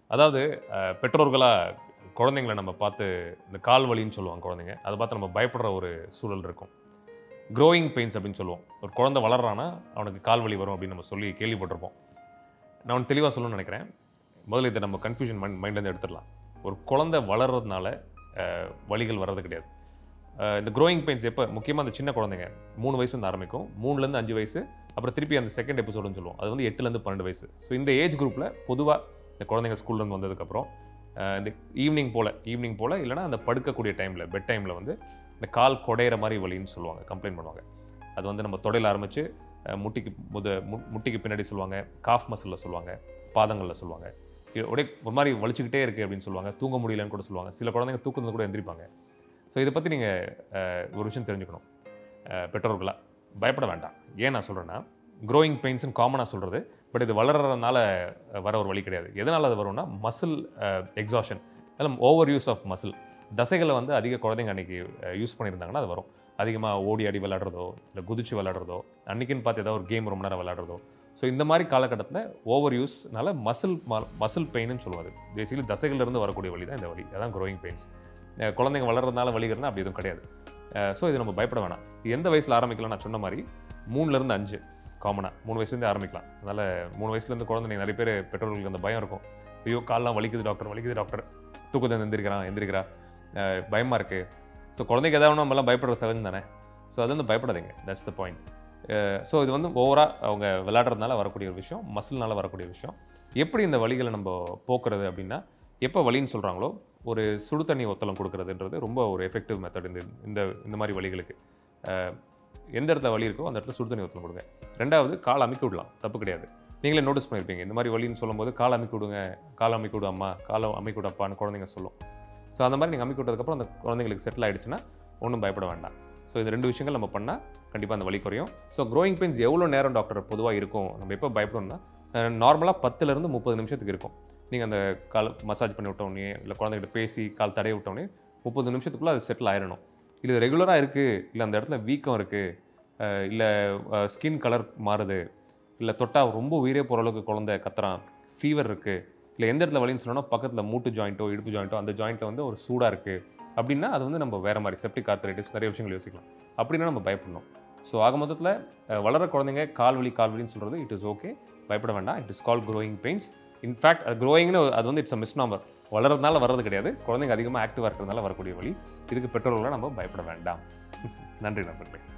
அதாவது அஹ், பெற்றோர்களா குழந்தைங்களை நம்ம பார்த்து இந்த கால் வலின்னு சொல்லுவாங்க குழந்தைங்க அதை பார்த்து நம்ம பயப்படுற ஒரு சூழல் இருக்கும் க்ரோயிங் பெயின்ஸ் அப்படின்னு சொல்லுவோம் ஒரு குழந்தை வளர்றானா அவனுக்கு கால் வலி வரும் அப்படின்னு நம்ம சொல்லி கேள்விப்பட்டிருப்போம் நான் ஒன்று தெளிவாக சொல்லணும்னு நினைக்கிறேன் முதல்ல இதை நம்ம கன்ஃபியூஷன் மைண்ட் மைண்ட்லேருந்து எடுத்துடலாம் ஒரு குழந்தை வளர்றதுனால அஹ், வலிகள் வர்றது கிடையாது அஹ், இந்த க்ரோயிங் பெயின்ஸ் எப்போ முக்கியமாக அந்த சின்ன குழந்தைங்க மூணு வயசுலேருந்து ஆரம்பிக்கும் மூணுலேருந்து அஞ்சு வயசு அப்புறம் திருப்பி அந்த செகண்ட் எபிசோடுன்னு சொல்லுவோம் அது வந்து எட்டுலேருந்து பன்னெண்டு வயசு ஸோ இந்த ஏஜ் குரூப்பில் பொதுவாக இந்த குழந்தைங்க ஸ்கூல்லேருந்து வந்ததுக்கப்புறம் அஹ், இந்த ஈவினிங் போல் ஈவினிங் போல் இல்லைனா அந்த படுக்கக்கூடிய டைமில் பெட் டைமில் வந்து இந்த கால் குடையிற மாதிரி வலின்னு சொல்லுவாங்க கம்ப்ளைண்ட் பண்ணுவாங்க அது வந்து நம்ம தொடையில் ஆரம்பித்து முட்டிக்கு முத மு- முட்டிக்கு பின்னாடி சொல்லுவாங்க காஃப் மசிலில் சொல்லுவாங்க பாதங்களில் சொல்லுவாங்க இது ஒரே ஒரு மாதிரி வலிச்சுக்கிட்டே இருக்குது அப்படின்னு சொல்லுவாங்க தூங்க முடியலன்னு கூட சொல்லுவாங்க சில குழந்தைங்க தூக்கத்துல கூட எந்திரிப்பாங்க ஸோ இதை பற்றி நீங்கள் ஒரு விஷயம் தெரிஞ்சுக்கணும் அஹ், பெற்றோர்களா பயப்பட வேண்டாம் ஏன் நான் சொல்கிறேன்னா க்ரோயிங் பெயின்ஸ்னு காமனாக சொல்கிறது பட் இது வளர்றதுனால அஹ், வர ஒரு வழி கிடையாது எதனால் அது வரும்னா மசில் எக்ஸாஷன் அதில் ஓவர் யூஸ் ஆஃப் மசில் தசைகளை வந்து அதிக குழந்தைங்க அன்றைக்கி யூஸ் பண்ணியிருந்தாங்கன்னா அது வரும் அதிகமாக ஓடி ஆடி விளையாடுறதோ இல்லை குதிச்சு விளையாடுறதோ அன்றைக்கின்னு பார்த்து ஏதாவது ஒரு கேம் ரொம்ப நேரம் விளையாடுறதோ ஸோ இந்த மாதிரி காலகட்டத்தில் ஓவர் யூஸ்னால மசில் மசில் பெயின்னு சொல்லுவாது பேசிக்கலி தசைகள்லேருந்து வரக்கூடிய வலி தான் இந்த வலி அதான் க்ரோயிங் பெயின்ஸ் குழந்தைங்க வளர்றதுனால வலிகிறதுனா அப்படி எதுவும் கிடையாது ஸோ இது நம்ம பயப்பட வேணாம் இது எந்த வயசில் ஆரம்பிக்கலாம் நான் சொன்ன மாதிரி மூணுலேருந்து அஞ்சு காமனாக மூணு வயசுலேருந்து ஆரம்பிக்கலாம் அதனால் மூணு வயசுலேருந்து குழந்தைங்க நிறைய பேர் பெற்றோர்களுக்கு அந்த பயம் இருக்கும் ஐயோ கால்லாம் வலிக்குது டாக்டர் வலிக்குது டாக்டர் தூக்கத்தை எந்திரிக்கிறான் எந்திரிக்கிறா அஹ் பயமா இருக்கு ஸோ குழந்தைக்கு ஏதாவது நம்ம எல்லாம் பயப்படுற சகஜம் தானே ஸோ அது வந்து பயப்படாதீங்க தட்ஸ் த பாயிண்ட் ஸோ இது வந்து ஓவராக அவங்க விளையாடுறதுனால வரக்கூடிய ஒரு விஷயம் மசில்னால வரக்கூடிய விஷயம் எப்படி இந்த வலிகளை நம்ம போக்குறது அப்படின்னா எப்போ வலின்னு சொல்கிறாங்களோ ஒரு சுடு தண்ணி ஒத்தலம் கொடுக்கறதுன்றது ரொம்ப ஒரு எஃபெக்டிவ் மெத்தட் இந்த இந்த இந்த மாதிரி வலிகளுக்கு அஹ், எந்த இடத்துல வலி இருக்கோ அந்த இடத்துல சுடு தண்ணி ஒத்தலம் கொடுங்க ரெண்டாவது கால் அமுக்கி விடலாம் தப்பு கிடையாது நீங்களே நோட்டீஸ் பண்ணியிருப்பீங்க இந்த மாதிரி வலின்னு சொல்லும்போது கால் அமுக்கி விடுங்க கால் அமுக்கி விடு அம்மா காலை அமுக்கி விடு அப்பான்னு குழந்தைங்க சொல்லும் ஸோ அந்த மாதிரி நீங்கள் அமுக்கி விட்டதுக்கப்புறம் அந்த குழந்தைங்களுக்கு செட்டில் ஆயிடுச்சுன்னா ஒன்றும் பயப்பட வேண்டாம் ஸோ இந்த ரெண்டு விஷயங்கள் நம்ம பண்ணால் கண்டிப்பாக அந்த வலி குறையும் ஸோ க்ரோயிங் பெயின்ஸ் எவ்வளோ நேரம் டாக்டர் பொதுவாக இருக்கும் நம்ம எப்போ பயப்படணும்னா நார்மலாக பத்துலேருந்து முப்பது நிமிஷத்துக்கு இருக்கும் நீங்கள் அந்த கால் மசாஜ் பண்ணி விட்டோடனே இல்லை குழந்தைகிட்ட பேசி கால் தடைய விட்டோடனே முப்பது நிமிஷத்துக்குள்ளே அது செட்டில் ஆயிடணும் இது ரெகுலராக இருக்குது இல்லை அந்த இடத்துல வீக்கம் இருக்குது இல்லை ஸ்கின் கலர் மாறுது இல்லை தொட்டா ரொம்ப உயிரே போகிற அளவுக்கு குழந்தை கத்துறான் ஃபீவர் இருக்குது இல்லை எந்த இடத்துல வலின்னு சொன்னோன்னா பக்கத்தில் மூட்டு ஜாயிண்ட்டோ இடுப்பு ஜாயிண்ட்டோ அந்த ஜாயிண்ட்டில் வந்து ஒரு சூடாக இருக்குது அப்படின்னா அது வந்து நம்ம வேறு மாதிரி செப்டிக் ஆர்த்தரைட்டிஸ் நிறைய விஷயங்கள் யோசிக்கலாம் அப்படின்னா நம்ம பயப்படணும் ஸோ ஆக மொத்தத்தில் அஹ், வளர குழந்தைங்க கால் வலி கால் வலின்னு சொல்கிறது இட் இஸ் ஓகே பயப்பட வேண்டாம் it is call growing pains in fact அது க்ரோயிங்னு அது வந்து இட்ஸ் அ மிஸ் நம்பர் வளர்றதுனால வர்றது கிடையாது குழந்தைங்க அதிகமாக ஆக்டிவாக இருக்கிறதுனால வரக்கூடிய வழி இதுக்கு பெற்றோர்களாக நம்ம பயப்பட வேண்டாம் நன்றி நண்பர்களே